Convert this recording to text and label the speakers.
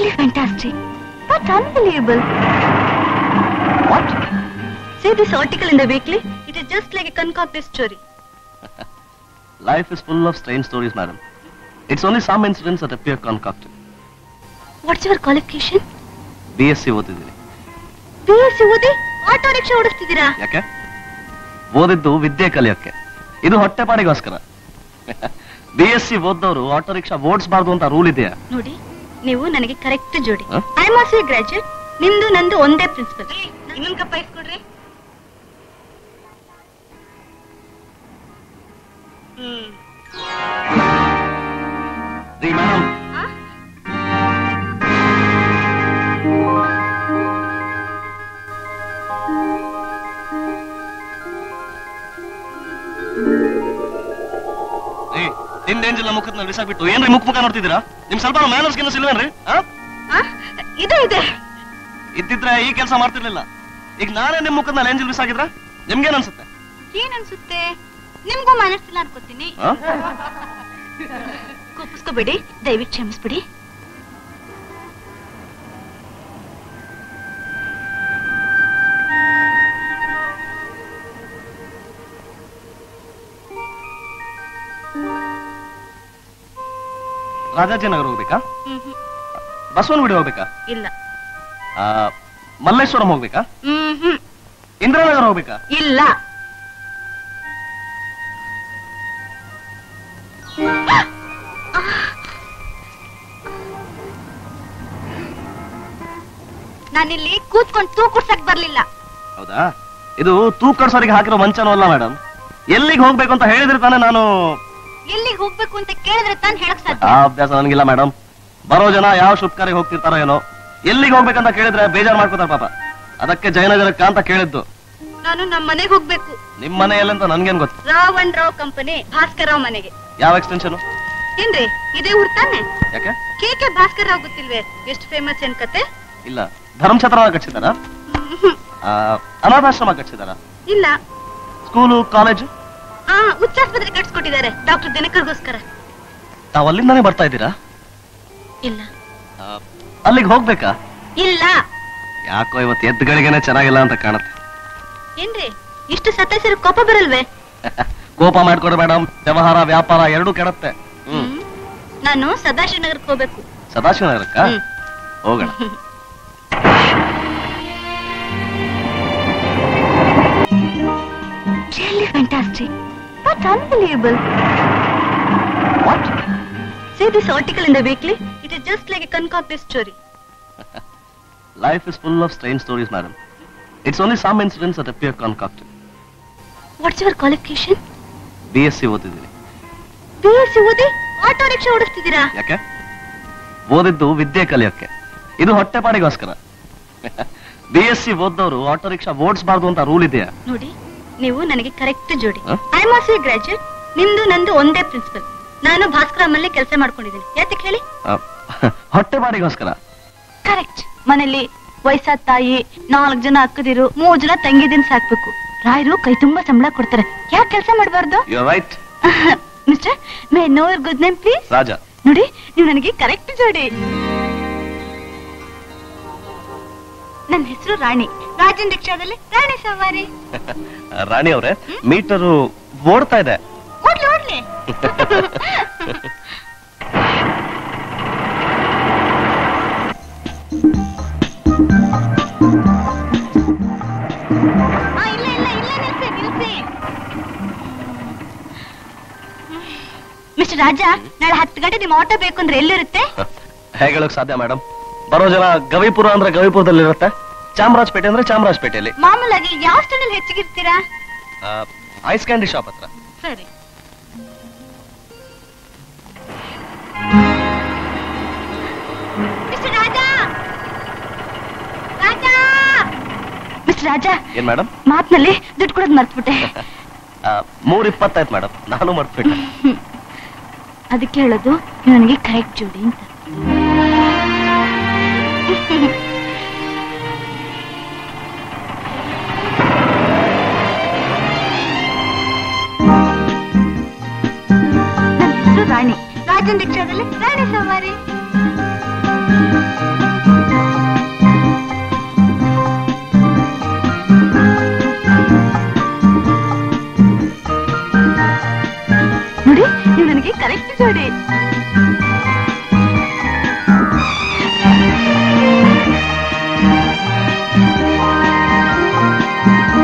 Speaker 1: Really fantastic. But unbelievable.
Speaker 2: What
Speaker 1: See this article in the weekly? It is just like a concocted story.
Speaker 2: Life is full of strange stories madam it's only some incidents at appear concocted
Speaker 1: What's your qualification?
Speaker 2: B S C ಓದಿದ್ದೀನಿ
Speaker 1: B S C ಓದಿ auto rickshaw ಓಡಿಸ್ತಿದ್ದೀರಾ
Speaker 2: ಯಾಕೆ ಓದಿದ್ದು ವಿದ್ಯೆ ಕಲಿಯೋಕ್ಕೆ ಇದು ಹೊಟ್ಟೆಪಾಡಿಗೋಸ್ಕರ B S C ಓದ್ದವರು ಆಟೋ ರಿಕ್ಷಾ ಓಡಿಸಬಾರ್ದು ಅಂತ ರೂಲ್ ಇದೆಯಾ
Speaker 1: ನೋಡಿ ನೀವು ನನಗೆ ಕರೆಕ್ಟ್ ಜೋಡಿ
Speaker 2: ಹ?
Speaker 1: ಐ ಆಮ್ ಆಲ್ಸೋ ಗ್ರಾಜುಯೇಟ್ ನಿಮ್ದು ನಂದು ಒಂದೇ ಪ್ರಿನ್ಸಿಪಲ್ ಇನ್ನೊಂದು ಕಪ್ಪ ಇಸ್ಕೊಡ್ರಿ
Speaker 2: ರೀ ಮೇಡಮ್
Speaker 1: ಆ?
Speaker 2: ರೀ ನಿಂದ ಏಂಜಿಲ್ಲ ಮುಖದ ಬಿಸಾಕ್ಬಿಟ್ಟು ಏನ್ರಿ ಮುಖ ಮುಖ ನೋಡ್ತಿದ್ದೀರಾ ನಿಮ್ ಸ್ವಲ್ಪ ಮ್ಯಾನರ್ಸ್ ಗಿನ್ನಸ್ ಇಲ್ವೇನ್ರಿ ಆ?
Speaker 1: ಆ? ಇದೆ ಇದೆ
Speaker 2: ಇದ್ದಿದ್ರೆ ಈ ಕೆಲಸ ಮಾಡ್ತಿರ್ಲಿಲ್ಲ ಈಗ ನಾನೇ ನಿಮ್ ಮುಖದ ಮೇಲೆ ಏಂಜಿಲ್ ಬಿಸಾಕಿದ್ರ ನಿಮ್ಗೇನ್ ಅನ್ಸುತ್ತೆ
Speaker 1: ಏನ್ ಅನ್ಸುತ್ತೆ ನಿಮ್ಗೂ ಮನಸ್ಸಿಲ್ಲ ಅನ್ಕೋತೀನಿ
Speaker 2: ಆ?
Speaker 1: ಕೋಪಿಸ್ಕೋಬೇಡಿ ದಯವಿಟ್ಟು ಕ್ಷಮಿಸ್ಬಿಡಿ
Speaker 2: ರಾಜಾಜಿನಗರ ಹೋಗ್ಬೇಕಾ
Speaker 1: ಹ್ಮ್ ಹ್ಮ್.
Speaker 2: ಬಸವನಗುಡಿ ಹೋಗ್ಬೇಕಾ
Speaker 1: ಇಲ್ಲ
Speaker 2: ಆ, ಮಲ್ಲೇಶ್ವರಂ ಹೋಗ್ಬೇಕಾ
Speaker 1: ಹ್ಮ್ ಹ್ಮ್.
Speaker 2: ಇಂದಿರಾನಗರ ಹೋಗ್ಬೇಕಾ
Speaker 1: ಇಲ್ಲ ನಾನಿಲ್ಲಿ ಕೂತ್ಕೊಂಡು ತೂಕುಡ್ಸಕ್ ಬರ್ಲಿಲ್ಲ
Speaker 2: ಹೌದಾ ಇದು ತೂಕಡ್ಸೋರಿಗೆ ಹಾಕಿರೋ ಮಂಚನೂ ಅಲ್ಲ ಮೇಡಮ್ ಎಲ್ಲಿಗೆ ಹೋಗ್ಬೇಕು ಅಂತ ಹೇಳಿದ್ರೆ ತಾನೇ ನಾನು
Speaker 1: ಎಲ್ಲಿಗೆ ಹೋಗ್ಬೇಕು ಅಂತ ಕೇಳಿದ್ರೆ ತಾನ್ ಹೇಳಕ್
Speaker 2: ಆ
Speaker 1: ಸಾಧ್ಯ
Speaker 2: ಅಭ್ಯಾಸ ನನಗಿಲ್ಲ ಮೇಡಮ್ ಬರೋ ಜನ ಯಾವ ಶುಭ ಕಾರ್ಯಕ್ಕೆ ಹೋಗ್ತಿರ್ತಾರೋ ಏನೋ ಎಲ್ಲಿಗೆ ಹೋಗ್ಬೇಕಂತ ಕೇಳಿದ್ರೆ ಬೇಜಾರ್ ಮಾಡ್ಕೋತಾರೆ ಪಾಪ ಅದಕ್ಕೆ ಜಯನಗರಕ್ಕ ಅಂತ ಕೇಳಿದ್ದು
Speaker 1: ನಾನು ನಮ್ಮ ಮನೆಗೆ ಹೋಗ್ಬೇಕು
Speaker 2: ನಿಮ್ ಮನೆ ಎಲ್ಲಂತ ನನ್ಗೇನ್ ಗೊತ್ತು
Speaker 1: ರಾವ್ ಅಂಡ್ ರಾವ್ ಕಂಪನಿ ಭಾಸ್ಕರ್ ರಾವ್ ಮನೆಗೆ
Speaker 2: ಯಾವ ಎಕ್ಸ್ಟೆನ್ಷನ್
Speaker 1: ಏನ್ರಿ ಇದೇ ಊರ್ ತಾನೆ
Speaker 2: ಯಾಕೆ
Speaker 1: ಕೆ ಕೆ ಭಾಸ್ಕರ್ ರಾವ್ ಗೊತ್ತಿಲ್ವೇ ಎಷ್ಟು ಫೇಮಸ್ ಏನ್ ಕತೆ
Speaker 2: ಇಲ್ಲ ಧರ್ಮಛತ್ರ ಕಟ್ಸಿದಾರ
Speaker 1: ಹ್ಮ್.
Speaker 2: ಅನಾಥಾಶ್ರಮ ಕಟ್ಸಿದಾರ
Speaker 1: ಇಲ್ಲ
Speaker 2: ಸ್ಕೂಲು ಕಾಲೇಜು
Speaker 1: ಆ ಉಚ್ಚಾಸ್ಪತ್ರೆ ಕಟ್ಸ್ಕೊಟ್ಟಿದ್ದಾರೆ ಡಾಕ್ಟರ್ ದಿನಕರ್ಗೋಸ್ಕರ
Speaker 2: ತಾವ್ ಅಲ್ಲಿಂದಾನೇ ಬರ್ತಾ ಇದ್ದೀರಾ
Speaker 1: ಇಲ್ಲ
Speaker 2: ಆ, ಅಲ್ಲಿಗೆ ಹೋಗ್ಬೇಕಾ
Speaker 1: ಇಲ್ಲ
Speaker 2: ಯಾಕೋ ಇವತ್ತು ಎದ್ದುಗಳಿಗೆನೆ ಚೆನ್ನಾಗಿಲ್ಲ ಅಂತ ಕಾಣುತ್ತೆ
Speaker 1: ಏನ್ರಿ ಇಷ್ಟು ಸತಾಯಿಸಿರೋ ಕೋಪ ಬರಲ್ವೇ
Speaker 2: ಕೋಪ ಮಾಡ್ಕೊಡು ಮೇಡಮ್ ವ್ಯವಹಾರ ವ್ಯಾಪಾರ ಎರಡೂ ಕೆಡತ್ತೆ ಹ್ಮ್
Speaker 1: ಹ್ಮ್. ನಾನು ಸದಾಶಿವನಗರಕ್ಕೆ ಹೋಗ್ಬೇಕು
Speaker 2: ಸದಾಶಿವನಗರಕ್ಕ
Speaker 1: ಹ್ಮ್.
Speaker 2: ಹೋಗೋಣ
Speaker 1: Really fantastic. But unbelievable.
Speaker 2: What?
Speaker 1: See this article in the weekly? It is just like a concocted story.
Speaker 2: Life is full of strange stories, madam. It's only some incidents that appear concocted.
Speaker 1: What's your qualification?
Speaker 2: B S C ಓದಿದ್ದೀನಿ
Speaker 1: B S C ಓದಿ auto rickshaw ಓಡಿಸ್ತಿದ್ದೀರಾ
Speaker 2: ಯಾಕೆ ಓದಿದ್ದು ವಿದ್ಯೆ ಕಲಿಯೋಕ್ಕೆ ಇದು ಹೊಟ್ಟೆಪಾಡಿಗೋಸ್ಕರ B S C ಓದ್ದವರು ಆಟೋ ರಿಕ್ಷಾ ಓಡಿಸಬಾರ್ದು ಅಂತ ರೂಲ್ ಇದೆಯಾ
Speaker 1: ನೋಡಿ ನೀವು ನನಗೆ ಕರೆಕ್ಟ್ ಜೋಡಿ
Speaker 2: ಹ?
Speaker 1: ಐ ಆಮ್ ಆಲ್ಸೋ ಗ್ರಾಜುಯೇಟ್ ನಿಮ್ದು ನಂದು ಒಂದೇ ಪ್ರಿನ್ಸಿಪಲ್ ನಾನು ಭಾಸ್ಕರಮ್ಮಲ್ಲೇ ಕೆಲಸ ಮಾಡ್ಕೊಂಡಿದ್ದೀನಿ ಯಾತಕ್ಕೆ ಹೇಳಿ
Speaker 2: ಆ, ಹೊಟ್ಟೆಪಾಡಿಗೋಸ್ಕರ
Speaker 1: ಕರೆಕ್ಟ್ ಮನೇಲಿ ವಯಸ್ಸಾದ ತಾಯಿ ನಾಲ್ಕು ಜನ ಅಕ್ಕದಿರು ಮೂರ್ ಜನ ತಂಗಿದಿನ್ ಸಾಕ್ಬೇಕು ರಾಯರು ಕೈ ತುಂಬಾ ಸಂಬಳ ಕೊಡ್ತಾರೆ ಯಾಕೆ ಕೆಲಸ ಮಾಡಬಾರ್ದು
Speaker 2: you right
Speaker 1: mister may know your good name please
Speaker 2: Raja
Speaker 1: ನೋಡಿ ನೀವು ನನಗೆ ಕರೆಕ್ಟ್ ಜೋಡಿ ನನ್ನ ಹೆಸರು ರಾಣಿ ರಾಜನ್ ರಿಕ್ಷಾದಲ್ಲಿ ರಾಣಿ ಸವಾರಿ
Speaker 2: ರಾಣಿ ಅವರೇ ಮೀಟರು ಓಡ್ತಾ ಇದೆ
Speaker 1: ಓಡ್ಲಿ ಓಡ್ಲಿ ಆ, ಇಲ್ಲ ಇಲ್ಲ ಇಲ್ಲ ನಿಲ್ಸಿ ನಿಲ್ಸಿ ಮಿಸ್ಟರ್ ರಾಜ ನಾಳೆ ಹತ್ತು ಗಂಟೆ ನಿಮ್ಮ ಆಟೋ ಬೇಕು ಅಂದ್ರೆ ಎಲ್ಲಿರುತ್ತೆ
Speaker 2: ಹೇಗೆ ಹೇಳಕ್ ಸಾಧ್ಯ ಮೇಡಮ್ ಬರೋ ಜನ ಗವಿಪುರ ಅಂದ್ರೆ ಗವಿಪುರದಲ್ಲಿ ಇರುತ್ತೆ ಚಾಮರಾಜಪೇಟೆ ಅಂದ್ರೆ ಚಾಮರಾಜಪೇಟೆಯಲ್ಲಿ
Speaker 1: ಮಾಮೂಲಾಗಿ ಯಾವ ಸ್ಟ್ಯಾಂಡಲ್ಲಿ ಹೆಚ್ಚಿಗಿರ್ತೀರಾ
Speaker 2: ಐಸ್ ಕ್ಯಾಂಡಿ ಶಾಪ್ ಹತ್ರ
Speaker 1: ಸರಿ ಮಿಸ್ಟರ್ ರಾಜ ರಾಜ ಮಿಸ್ಟರ್ ರಾಜ
Speaker 2: ಏನ್ ಮೇಡಮ್
Speaker 1: ಮಾತ್ನಲ್ಲಿ ದುಡ್ಡು ಕೊಡೋದು ಮರ್ತ್ಬಿಟ್ಟೆ
Speaker 2: ಮೂರ್ ಇಪ್ಪತ್ತಾಯ್ತು ಮೇಡಮ್ ನಾನು ಮರ್ತ್ಬಿಟ್ಟೆ
Speaker 1: ಅದಕ್ಕೆ ಹೇಳೋದು ನೀವು ನನಗೆ ಕರೆಕ್ಟ್ ಜೋಡಿ ಅಂತ ನನ್ನ ಹೆಸರು ರಾಣಿ ರಾಜನ್ ರಿಕ್ಷಾದಲ್ಲಿ ರಾಣಿ ಸವಾರಿ ನೋಡಿ ನೀವು ನನಗೆ ಕರೆಕ್ಟ್ ಜೋಡಿ